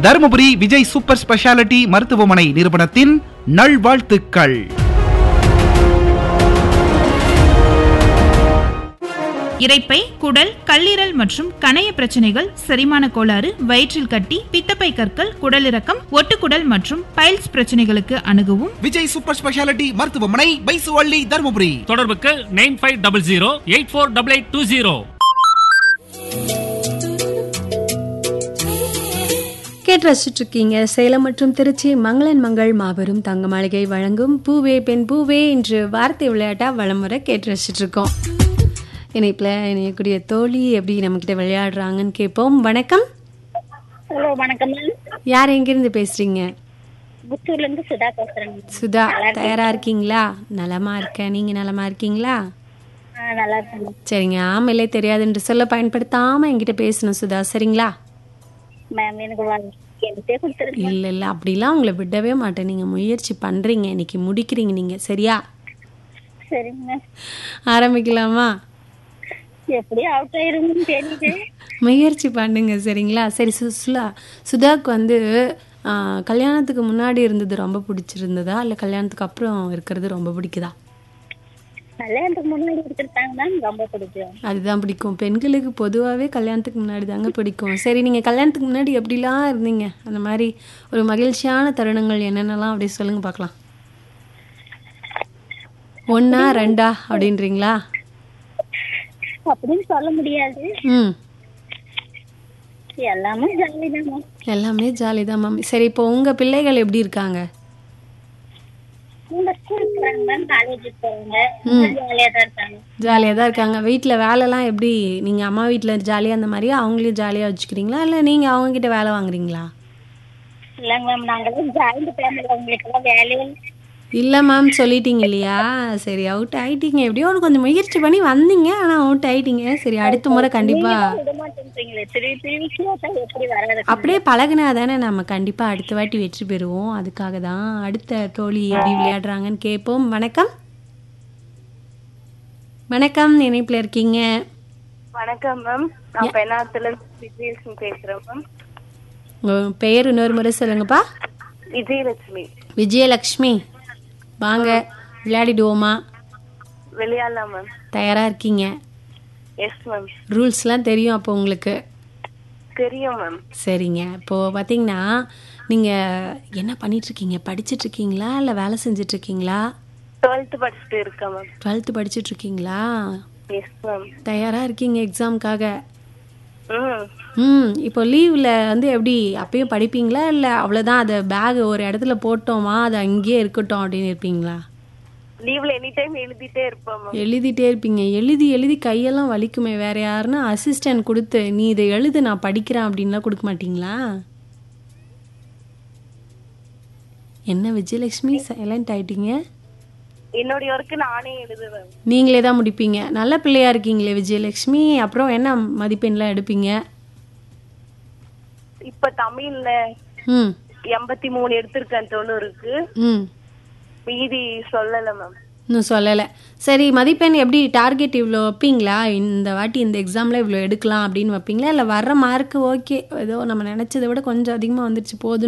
Dharmapuri Vijay super speciality மருத்துவமனை நிறுவனத்தின் நல்வாழ்த்துக்கள் இரைப்பை குடல் கல்லீரல் மற்றும் கணைய பிரச்சனைகள் செரிமான கோளாறு வயிற்றில் கட்டி பித்தப்பை கற்கள் குடலிறக்கம் ஒட்டுக்குடல் மற்றும் பைல்ஸ் பிரச்சனைகளுக்கு அணுகவும் விஜய் சூப்பர் ஸ்பெஷாலிட்டி மருத்துவமனை பைசுவள்ளி தருமபுரி தொடர்புக்கு nine five double zero eight four double eight two zero கேட்டு ரசிச்சுட்டு இருக்கீங்க சேலம் மற்றும் திருச்சி மங்களன் மங்கள் மாபெரும் தங்க மாளிகை வழங்கும் பூவே பெண் பூவே என்று வார்த்தை விளையாட்டா வளம் வர கேட்டு ரசிச்சுட்டு இருக்கோம் இணைப்பில் இணையக்கூடிய தோழி எப்படி நம்மக்கிட்ட விளையாடுறாங்கன்னு கேட்போம் வணக்கம் ஹலோ வணக்கம் மேம் யார் எங்கிருந்து பேசுறீங்க புத்தூர்ல இருந்து சுதா பேசுறேன் சுதா தயாரா இருக்கீங்களா நலமா இருக்கேன் நீங்க நலமா இருக்கீங்களா ஆ, நல்லா இருக்கேன் மேம். சரிங்க ஆமையிலே தெரியாது என்று சொல்ல பயன்படுத்தாம என்கிட்ட பேசணும் சுதா சரிங்களா மேம் எனக்கு வா- எடுத்தே கொடுத்துருங்க இல்ல இல்ல அப்படிலாம் உங்களை விடவே மாட்டேன் நீங்க முயற்சி பண்றீங்க இன்னைக்கு முடிக்கிறீங்க நீங்க சரியா சரிங்க மேம் ஆரம்பிக்கலாமா எப்படி அவுட் ஆயிருங்கன்னு தெரியுது முயற்சி பண்ணுங்க சரிங்களா சரி சு சுலா சுதாக்கு வந்து ஆ, கல்யாணத்துக்கு முன்னாடி இருந்தது ரொம்ப பிடிச்சிருந்ததா இல்லை கல்யாணத்துக்கு அப்புறம் இருக்கிறது ரொம்ப பிடிக்குதா கல்யாணத்துக்கு முன்னாடி எடுத்துருக்காங்க மேம் ரொம்ப பிடிக்கும் அதுதான் பிடிக்கும் பெண்களுக்கு பொதுவாகவே கல்யாணத்துக்கு முன்னாடி தாங்க பிடிக்கும் சரி நீங்கள் கல்யாணத்துக்கு முன்னாடி எப்படிலாம் இருந்தீங்க அந்த மாதிரி ஒரு மகிழ்ச்சியான தருணங்கள் என்னென்னலாம் அப்படியே சொல்லுங்க பார்க்கலாம் ஒன்றா ரெண்டா அப்படின்றீங்களா அப்படின்னு சொல்ல முடியாது ம் எல்லாமே ஜாலி தான் மேம் எல்லாமே ஜாலி தான் மேம் சரி இப்போ உங்கள் பிள்ளைகள் எப்படி இருக்காங்க உங்க ஸ்கூல் போறாங்க மேம் காலேஜுக்கு போறாங்க ஜாலியா தான் இருக்காங்க ஜாலியாக தான் இருக்காங்க வீட்டில் வேலைலாம் எப்படி நீங்கள் அம்மா வீட்டில் ஜாலியாக அந்த மாதிரியா அவங்களையும் ஜாலியாக வச்சுக்கிறீங்களா இல்லை நீங்கள் அவங்கக்கிட்ட வேலை வாங்குறீங்களா இல்லைங்க மேம் நாங்களாம் ஜாயிண்ட் ஃபேமிலி உங்களுக்கு எல்லாம் வேலையே இல்லை மேம் சொல்லிட்டீங்க இல்லையா சரி அவுட் ஆயிட்டீங்க எப்படியோ ஒன்று கொஞ்சம் முயற்சி பண்ணி வந்தீங்க ஆனால் அவுட் ஆயிட்டீங்க சரி அடுத்த முறை கண்டிப்பாக விட மாட்டேன்றீங்களே திருப்பி திருப்பி கேட்டா எப்படி வராது அப்படியே பழகுனா தானே நம்ம கண்டிப்பாக அடுத்த வாட்டி வெற்றி பெறுவோம் அதுக்காக தான் அடுத்த தோழி எப்படி விளையாடுறாங்கன்னு கேட்போம் வணக்கம் வணக்கம் இணைப்பில் இருக்கீங்க வணக்கம் மேம் நான் பெண்ணாத்துல இருந்து விஜயலட்சுமி பேசுறேன் மேம் உங்கள் பெயர் இன்னொரு முறை சொல்லுங்கப்பா விஜயலட்சுமி விஜயலக்ஷ்மி வாங்க விளையாடிடுவோமா விளையாடலாம் மேம் தயாராக இருக்கீங்க எஸ் மேம் ரூல்ஸ்லாம் தெரியும் அப்போ உங்களுக்கு தெரியும் மேம் சரிங்க இப்போது பார்த்தீங்கன்னா நீங்கள் என்ன பண்ணிகிட்ருக்கீங்க படிச்சிட்ருக்கீங்களா இல்லை வேலை செஞ்சிட்ருக்கீங்களா டுவெல்த் படிச்சுட்டு இருக்கேன் மேம் டுவெல்த்து படிச்சிட்ருக்கீங்களா எஸ் மேம் தயாராக இருக்கீங்க எக்ஸாமுக்காக ம் ம் இப்போ லீவில் வந்து எப்படி அப்பயும் படிப்பீங்களா இல்லை அவ்வளோதான் அதை பேக் ஒரு இடத்துல போட்டோமா அது அங்கேயே இருக்கட்டும் அப்படின்னு இருப்பீங்களா லீவ்ல எனி டைம் எழுதிட்டே இருப்பேன் மேம் எழுதிட்டே இருப்பீங்க எழுதி எழுதி கையெல்லாம் வலிக்குமே வேற யாருன்னா அசிஸ்டன்ட் கொடுத்து நீ இதை எழுது நான் படிக்கிறேன் அப்படின்லாம் கொடுக்க மாட்டீங்களா என்ன விஜயலட்சுமி சைலண்ட் ஆயிட்டீங்க என்னுடைய ஒர்க்கு நானே எழுதுவேன் நீங்களே தான் முடிப்பீங்க நல்ல பிள்ளையா இருக்கீங்களே விஜயலட்சுமி அப்புறம் என்ன மதிப்பெண்லாம் எடுப்பீங்க இப்ப தமிழ்ல ம் எண்பத்தி மூணு எடுத்திருக்கேன் தொண்ணூறுக்கு ம் மீதி சொல்லல மேம் இன்னும் சொல்லலை சரி மதிப்பெண் எப்படி டார்கெட் இவ்வளோ வைப்பீங்களா இந்த வாட்டி இந்த எக்ஸாமில் இவ்வளோ எடுக்கலாம் அப்படின்னு வைப்பீங்களா இல்லை வர்ற மார்க்கு ஓகே ஏதோ நம்ம நினச்சதை விட கொஞ்சம் அதிகமாக வந்துருச்சு போதும்னு